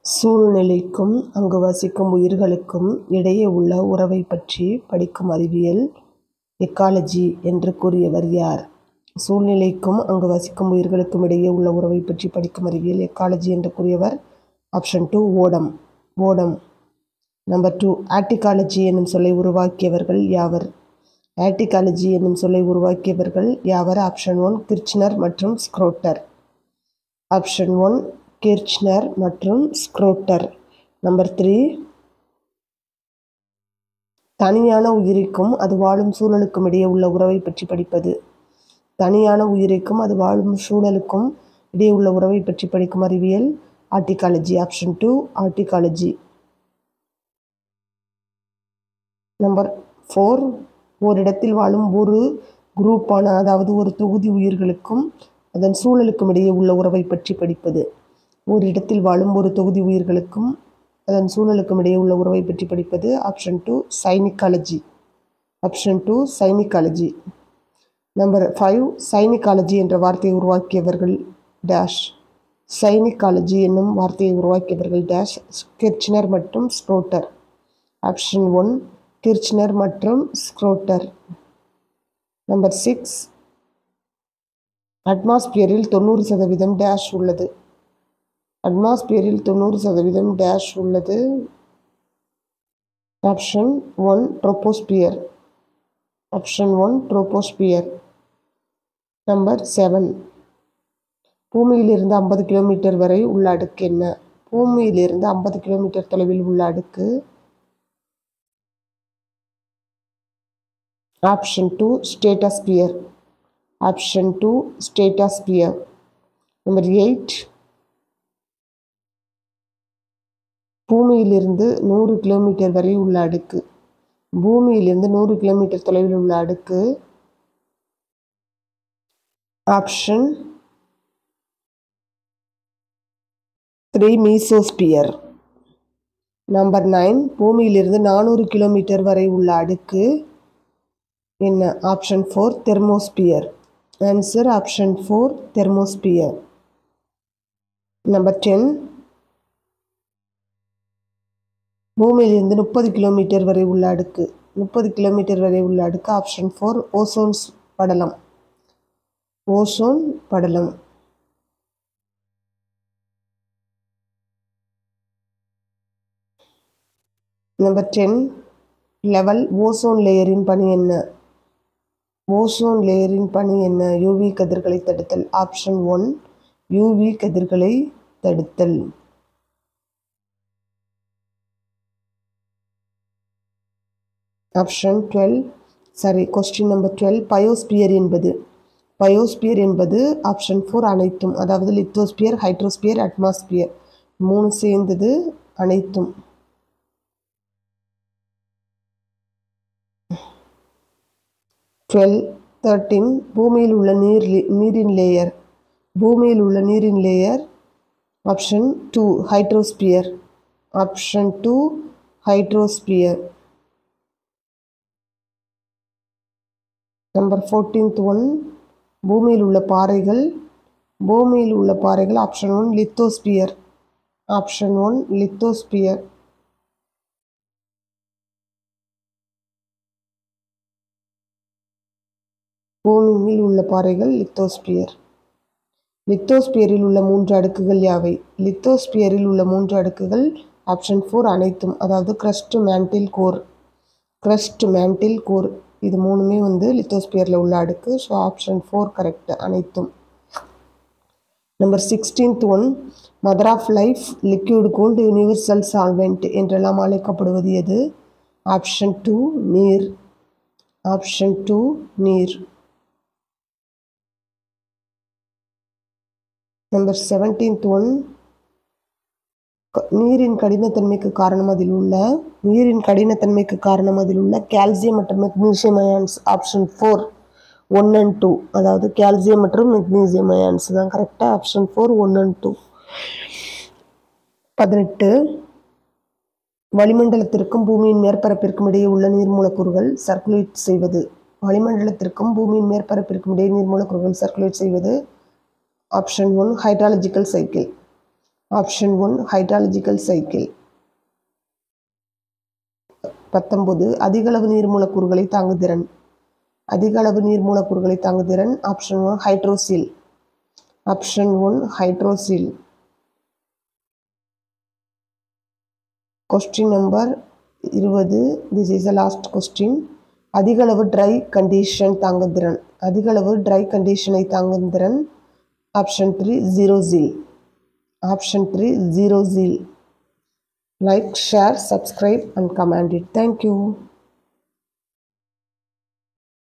சூழ்நிலைக்கும் அங்கு வசிக்கும் உயிர்களுக்கும் இடையே உள்ள உறவைப் பற்றி படிக்கும் அறிவியல் எக்காலஜி என்று கூறியவர் யார் சூழ்நிலைக்கும் அங்கு வசிக்கும் உயிர்களுக்கும் இடையே உள்ள உறவைப் பற்றி படிக்கும் அறிவியல் எக்காலஜி என்று கூறியவர் ஆப்ஷன் டூ ஓடம் ஓடம் நம்பர் டூ ஆட்டிகாலஜி என்னும் சொல்லை உருவாக்கியவர்கள் யாவர் ஆட்டிகாலஜி என்னும் சொல்லை உருவாக்கியவர்கள் யாவர் ஆப்ஷன் ஒன் கிர்ச்னர் மற்றும் ஸ்க்ரோட்டர் ஆப்ஷன் ஒன் கிர்ச்னர் மற்றும் ஸ்க்ரோட்டர் நம்பர் த்ரீ தனியான உயிரிக்கும் அது வாழும் சூழலுக்கும் இடையே உள்ள உறவை பற்றி படிப்பது தனியான உயிரிக்கும் அது வாழும் சூழலுக்கும் இடையே உள்ள உறவை பற்றி படிக்கும் அறிவியல் autecology option two autecology number four ஓரிடத்தில் வாழும் ஒரு குரூப்பான அதாவது ஒரு தொகுதி உயிர்களுக்கும் அதன் சூழலுக்கும் இடையே உள்ள உறவை பற்றி படிப்பது ஒரு இடத்தில் வாழும் ஒரு தொகுதி உயிர்களுக்கும் அதன் சூழலுக்கும் இடையே உள்ள உறவை பற்றி படிப்பது option two synecology option two synecology number five synecology என்ற வார்த்தையை உருவாக்கியவர்கள் டேஷ் சைனிக்காலஜி என்னும் வார்த்தையை உருவாக்கியவர்கள் டேஷ் கிர்ச்னர் மற்றும் ஸ்க்ரோட்டர் ஆப்ஷன் ஒன் கிர்ச்னர் மற்றும் ஸ்க்ரோட்டர் நம்பர் சிக்ஸ் அட்மாஸ்பியரில் தொண்ணூறு சதவீதம் டேஷ் உள்ளது அட்மாஸ்பியரில் தொண்ணூறு சதவீதம் டேஷ் உள்ளது option one troposphere option one troposphere number seven பூமியிலிருந்து ஐம்பது கிலோமீட்டர் வரை உள்ள அடுக்கு என்ன பூமியிலிருந்து ஐம்பது கிலோமீட்டர் தொலைவில் உள்ள அடுக்கு option two stratosphere option two stratosphere number eight பூமியிலிருந்து நூறு கிலோமீட்டர் வரை உள்ள அடுக்கு பூமியிலிருந்து நூறு கிலோமீட்டர் தொலைவில் உள்ள அடுக்கு option three mesosphere number nine பூமியிலிருந்து நானூறு கிலோமீட்டர் வரை உள்ள அடுக்கு என்ன option four thermosphere answer option four thermosphere number ten பூமியிலிருந்து முப்பது கிலோமீட்டர் வரை உள்ள அடுக்கு முப்பது கிலோமீட்டர் வரை உள்ள அடுக்கு ஆப்ஷன் ஃபோர் ஓசோன்ஸ் படலம் ஓசோன் படலம் நம்பர் டென் லெவல் ஓசோன் லேயரின் பணி என்ன ஓசோன் லேயரின் பணி என்ன யூவி கதிர்களை தடுத்தல் ஆப்ஷன் ஒன் யூவி கதிர்களை தடுத்தல் option twelve sorry question number twelve biosphere என்பது பயோஸ்பியர் என்பது ஆப்ஷன் ஃபோர் அனைத்தும் அதாவது லித்தோஸ்பியர் ஹைட்ரோஸ்பியர் அட்மாஸ்பியர் மூணு சேர்ந்தது அனைத்தும் டுவெல் தேர்ட்டீன் பூமியில் உள்ள நீர் நீரின் லேயர் பூமியில் உள்ள நீரின் layer option two hydrosphere option two hydrosphere number fourteenth one பூமியில் உள்ள பாறைகள் பூமியில் உள்ள பாறைகள் option one lithosphere option one lithosphere பூமியில் உள்ள பாறைகள் லித்தோஸ்பியர் லித்தோஸ்பியரில் உள்ள மூன்று அடுக்குகள் யாவை லித்தோஸ்பியரில் உள்ள மூன்று அடுக்குகள் ஆப்ஷன் ஃபோர் அனைத்தும் அதாவது crust mantle core crust mantle core இது மூணுமே வந்து லித்தோஸ்பியரில் உள்ள அடுக்கு ஸோ ஆப்ஷன் ஃபோர் கரெக்ட் அனைத்தும் number sixteenth one mother of life liquid gold universal solvent என்றெல்லாம் அழைக்கப்படுவது எது ஆப்ஷன் டூ நீர் ஆப்ஷன் டூ நீர் நம்பர் செவன்டீன்த் ஒன் நீரின் கடினத்தன்மைக்கு காரணம் அதில் உள்ள நீரின் கடினத்தன்மைக்கு காரணம் அதில் உள்ள கால்சியம் மற்றும் magnesium ions option four one and two அதாவது கால்சியம் மற்றும் மெக்னீசியம் அயான்ஸ் தான் கரெக்டாக option four one and two பதினெட்டு வளிமண்டலத்திற்கும் பூமியின் மேற்பரப்பிற்கும் இடையே உள்ள நீர் மூலக்கூறுகள் சர்க்குலேட் செய்வது வளிமண்டலத்திற்கும் பூமியின் மேற்பரப்பிற்கும் இடையே நீர் மூலக்கூறுகள் சர்க்குலேட் செய்வது option one hydrological cycle option one hydrological cycle பத்தொன்பது அதிகளவு நீர் மூலக்கூறுகளை தாங்குதிறன் அதிக அளவு நீர் மூலக்கூறுகளை தாங்குதிறன் option one hydrosere option one hydrosere question number இருபது this is a last question அதிகளவு ட்ரை கண்டிஷன் தாங்குதிறன் அதிகளவு ட்ரை கண்டிஷனை தாங்குதிறன் option three xerosere option three xerosere like share subscribe and comment it thank you